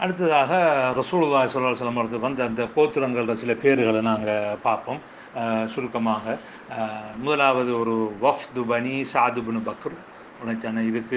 அடுத்ததாக ரசூலுல்லா சொல்லா சொல்லம் அவர்களுக்கு வந்து அந்த கோத்திரங்கள சில பேர்களை நாங்கள் பார்ப்போம் அஹ், சுருக்கமாக அஹ், முதலாவது ஒரு வஃப்து பனி சாதுபின் பக்ர் உனச்சான இதுக்கு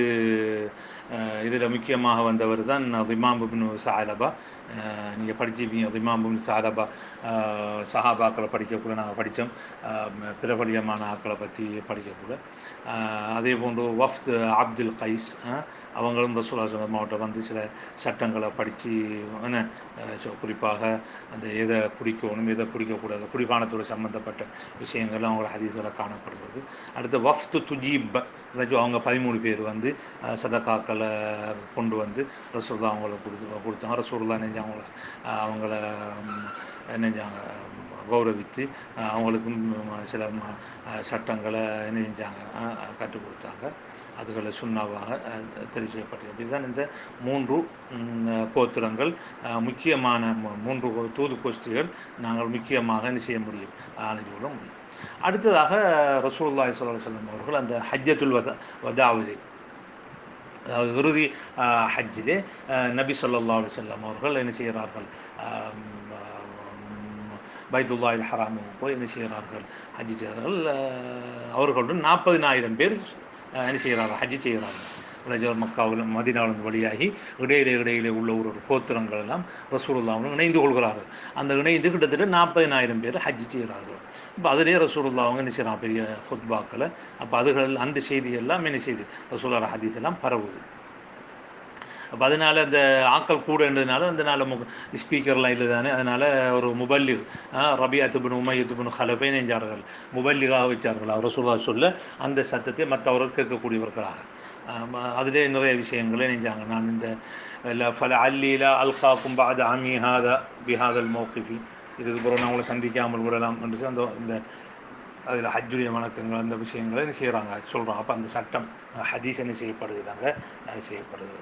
இதில் முக்கியமாக வந்தவர் தான் இமாம் பின் சாலபா நீங்கள் படிச்சிருப்பீங்க இமாம் பின் சாலபா அஹ், சஹாபாக்களை படிக்கக்கூட நாங்கள் படித்தோம் பிரபலியமான ஆக்களை பற்றி படிக்கக்கூட அஹ், அதே போன்று வஃப்த் அப்துல் கைஸ் அஹ், அவங்களும் ரசூலா சொல்லம் மாவட்டம் வந்து சில சட்டங்களை படித்து என்ன அஹ், so குறிப்பாக அந்த எதை குடிக்கணும் எதை குடிக்கக்கூடாது குடிபானத்தோடு சம்மந்தப்பட்ட விஷயங்கள் அவங்களோட ஹதீஸ்களை காணப்படுகிறது அடுத்து வஃப்து துஜீப் அதாச்சும் அவங்க பதிமூணு பேர் வந்து அஹ், சதகாக்களை கொண்டு வந்து ரசூல்லா அவங்களுக்கு கொடுத்து கொடுத்தாங்க ரசூல்லா நெஞ்சு அவங்கள அஹ், அவங்கள ம், நெஞ்சாங்க கௌரவித்து அஹ், அவங்களுக்கும் ம், சில ம- அஹ், சட்டங்களை என்ன செஞ்சாங்க அஹ், கற்றுக் கொடுத்தாங்க அதுகளை சுண்ணாவாக அஹ், தெரிவு செய்யப்பட்டது இதுதான் இந்த மூன்று ம், கோத்திரங்கள் அஹ், முக்கியமான மூ- மூன்று கோ- தூது கோஷ்டிகள் நாங்கள் முக்கியமாக என்ன செய்ய முடியும் அணுகி கொள்ள முடியும் அடுத்ததாக ரசூலுல்லாஹி ஸல்லல்லாஹு அலைஹி வஸல்லம் அவர்கள் அந்த ஹஜ்ஜத்துல் வதா வதாவிலே அதாவது இறுதி ஆஹ், ஹஜ்ஜிலே ஆஹ், நபி ஸல்லல்லாஹு அலைஹி வஸல்லம் அவர்கள் என்ன செய்கிறார்கள் ஆம், ஆம், பைத்துல்லாஹில் ஹராமுக்கு போய் என்ன செய்கிறார்கள் ஹஜ் செய்கிறார்கள் ஆஹ், அவர்களுடன் நாற்பதினாயிரம் பேர் ஆஹ், என்ன செய்கிறார்கள் ஹஜ் செய்கிறார்கள் ரஜர் மக்காவில் மதினாவிலிருந்து வழியாகி இடையிலே இடையிலே உள்ள ஒரு ஒரு கோத்திரங்கள் எல்லாம் ரசூலுல்லாவும் இணைந்து கொள்கிறார்கள் அந்த இணைந்து கிட்டத்தட்ட நாற்பதினாயிரம் பேர் ஹஜ் செய்கிறார்கள் இப்போ அதிலே ரசூலுல்லா அவங்க என்ன செய்கிறாங்க பெரிய ஹுத்பாக்களை அப்போ அதுகள் அந்த செய்தி எல்லாம் என்ன செய்து ரசூல்லா ஹதீஸ் எல்லாம் பரவுது அப்போ அதனால அந்த ஆக்கள் கூட இருந்ததுனால அந்த நாள் ஸ்பீக்கர்லாம் இல்லை தானே அதனால ஒரு முபல்லிக் ரபியாத்துபின் உமையத்துபின் ஹலஃபை நெஞ்சார்கள் முபல்லிகாக வச்சார்கள் அவர் ரசூல்லா சொல்ல அந்த சத்தத்தை மற்றவர்கள் கேட்கக்கூடியவர்களாக ஆமா, அதிலே நிறைய விஷயங்களை நெஞ்சாங்க நான் இந்த ஃபல அல்லீலா அல்காக்கும் பாத அமி ஹாதா பிஹாதல் மௌகிஃபி இதுக்கு பிறகு நான் உங்களை சந்திக்காமல் விடலாம் என்று சொல்லி அந்த இந்த அதில் ஹஜ்ஜுடைய வணக்கங்கள் அந்த விஷயங்களை என்ன செய்கிறாங்க சொல்கிறோம் அப்போ அந்த சட்டம் அஹ், ஹதீஸ் என்ன செய்யப்படுதுதாங்க அது செய்யப்படுது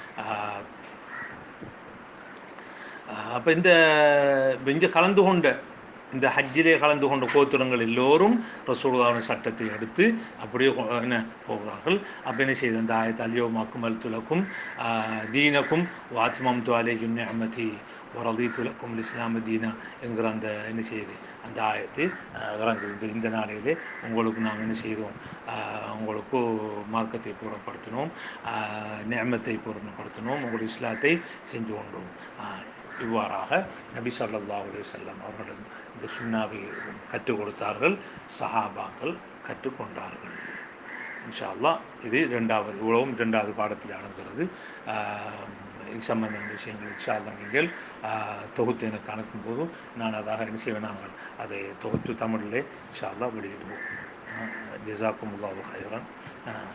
அப்போ இந்த இங்கே கலந்து கொண்ட இந்த ஹஜ்ஜிலே கலந்து கொண்ட கோத்திரங்கள் எல்லோரும் ரசூலுல்லாவின் சட்டத்தை எடுத்து அப்படியே கொ- என்ன போகிறார்கள் அப்போ என்ன செய்து அந்த ஆயத் அலியோமாக்கும் அல்துலக்கும் தீனக்கும் வாத்மம் துவாலேயும் நியமதி வரதீத்துலக்கும் இஸ்லாம தீனா என்கிற அந்த என்ன செய்யுது அந்த ஆயத்து ஆஹ், இறங்குது இந்த இந்த நாளிலே உங்களுக்கு நாங்கள் என்ன செய்தோம் ஆஹ், உங்களுக்கு மார்க்கத்தை பூர்ணப்படுத்தினோம் நியமத்தை பூர்ணப்படுத்தினோம் உங்களுடைய இஸ்லாத்தை செஞ்சு கொண்டோம் ஆஹ், இவ்வாறாக நபி ஸல்லல்லாஹு அலைஹி வஸல்லம் அவர்கள் இந்த சுன்னாவை கற்றுக் கொடுத்தார்கள் சஹாபாக்கள் கற்றுக்கொண்டார்கள் இன்ஷா அல்லாஹ் இது ரெண்டாவது உலகம் ரெண்டாவது பாடத்தில் அடங்குகிறது ஆஹ், இது சம்பந்தமான விஷயங்கள் இன்ஷா அல்லாஹ் நீங்கள் ஆஹ், தொகுத்து எனக்கு அனுப்பும்போது நான் அதாக என்ன செய்வேன் நாங்கள் அதை தொகுத்து தமிழிலே இன்ஷா அல்லாஹ் வெளியிடுவோம் ஜிசாக்கும் அல்லாஹு ஹைரன்